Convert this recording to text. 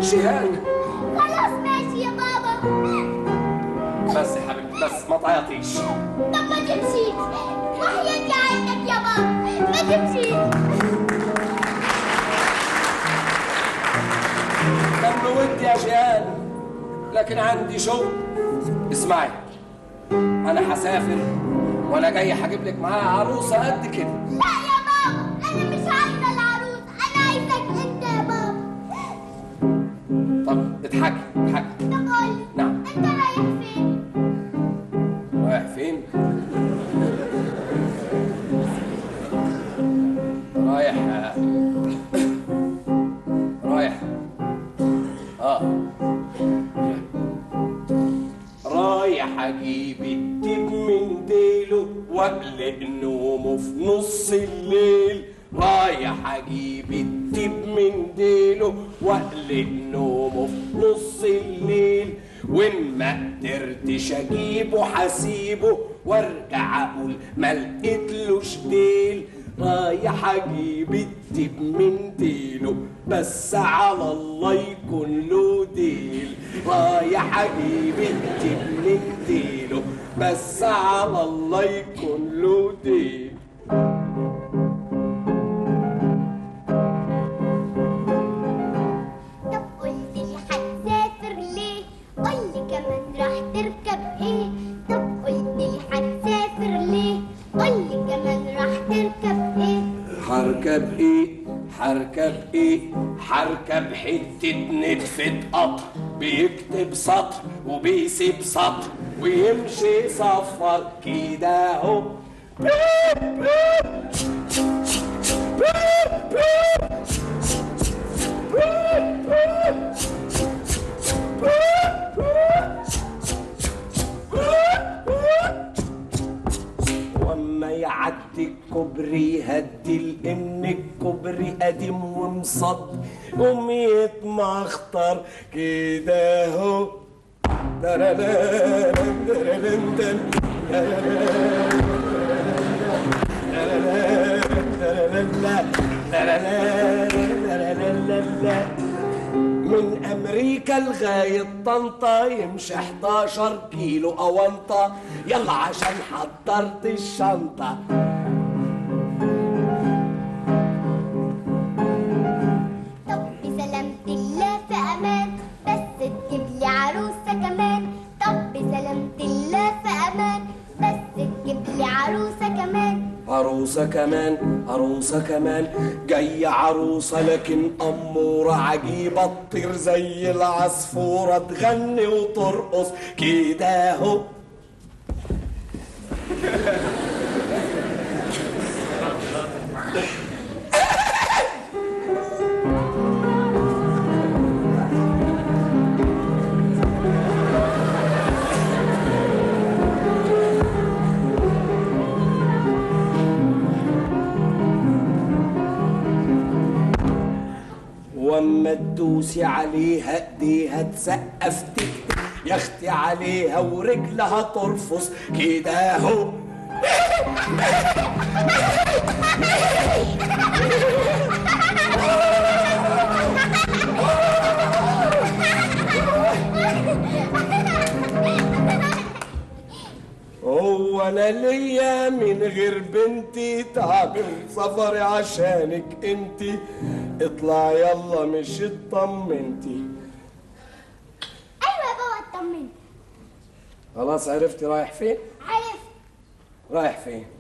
جيهان خلاص ماشي يا بابا بس يا حبيبتي بس ما تعيطيش طب ما تمشيش وحياتي عينك يا بابا ما تمشيش كان ودي يا جيهان لكن عندي شغل اسمعي انا هسافر وانا جاي هجيب لك معايا عروسه قد كده لا يا بابا انا مش عايزه العروس انا عايزك انت يا بابا طب اضحكي اضحكي طب قولي نعم انت رايح فين رايح فين رايح رايح اه رايح اجيب الدب من ديله واقلق نومه في نص الليل رايح اجيب الدب من ديله واقلق نومه في نص الليل وان ما قدرتش اجيبه حسيبه وارجع اقول ما لقيتلوش ديل رايح اجيب الدب من ديله بس على الله يكون له ديل رايح اجيب الدب من ديله بس على الله يكون له ديل طب قلت لي هتسافر ليه قولي كمان راح تركب ايه طب قلت لي هتسافر ليه قولي كمان راح تركب ايه حركب ايه حركب ايه حركب حتة نتفة قطر بيكتب سطر وبيسيب سطر ويمشي صفر كده اهو واما يعدي الكوبري هدي لان الكوبري قديم ومصد قوم يتمخطر كده اهو ترلان ترلان تن من امريكا لغايه طنطا يمشي 11 كيلو اونطه يلا عشان حضرت الشنطه طب بسلامة الله في امان بس تجيب لي عروسة كمان طب بسلامة الله في امان بس تجيب لي عروسة كمان عروسة كمان عروسة كمان جاية عروسة لكن أمورة عجيبة تطير زي العصفورة تغني وترقص كده اهو واما تدوسي عليها ايديها تسقف تكتك يا اختي عليها ورجلها ترفص كده اهو هو انا ليا من غير بنتي تعمل سفري عشانك انتي اطلع يلا مش اطمنتي ايوه يا بابا اطمني خلاص عرفتي رايح فين عرفت رايح فين